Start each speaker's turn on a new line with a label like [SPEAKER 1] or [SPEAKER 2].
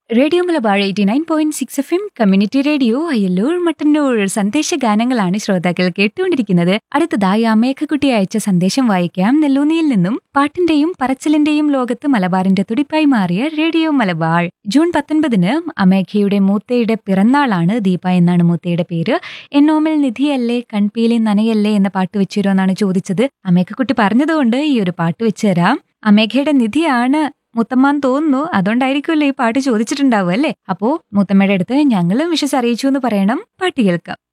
[SPEAKER 1] radio Malabar eighty nine point six F M community radio Ayyalloor Mattannur സന്ദേശ ഗാനങ്ങളാണ് ശ്രോതാക്കൾ കേട്ടുകൊണ്ടിരിക്കുന്നത് അടുത്തതായി അമേഘക്കുട്ടി അയച്ച സന്ദേശം വായിക്കാം നെല്ലൂന്നിയിൽ നിന്നും പാട്ടിന്റെയും പറച്ചിലിന്റെയും ലോകത്ത് മലബാറിന്റെ തുടിപ്പായി മാറിയ റേഡിയോ മലബാർ ജൂൺ പത്തൊൻപതിന് അമേഘയുടെ മൂത്തയുടെ പിറന്നാളാണ് ദീപ എന്നാണ് മൂത്തയുടെ പേര് എന്നോമിൽ നിധിയല്ലേ കൺപീലി നനയല്ലേ എന്ന പാട്ട് വെച്ചുതരോ എന്നാണ് ചോദിച്ചത് അമേഘക്കുട്ടി പറഞ്ഞതുകൊണ്ട് ഈ ഒരു പാട്ട് വെച്ചുതരാം അമേഘയുടെ നിധിയാണ് മുത്തമ്മാൻ തോന്നുന്നു അതുകൊണ്ടായിരിക്കുമല്ലോ ഈ പാട്ട് ചോദിച്ചിട്ടുണ്ടാവും അല്ലേ അപ്പോ മുത്തമ്മയുടെ അടുത്ത് ഞങ്ങളും വിശ്വസ് അറിയിച്ചു എന്ന് പറയണം പാട്ട് കേൾക്കാം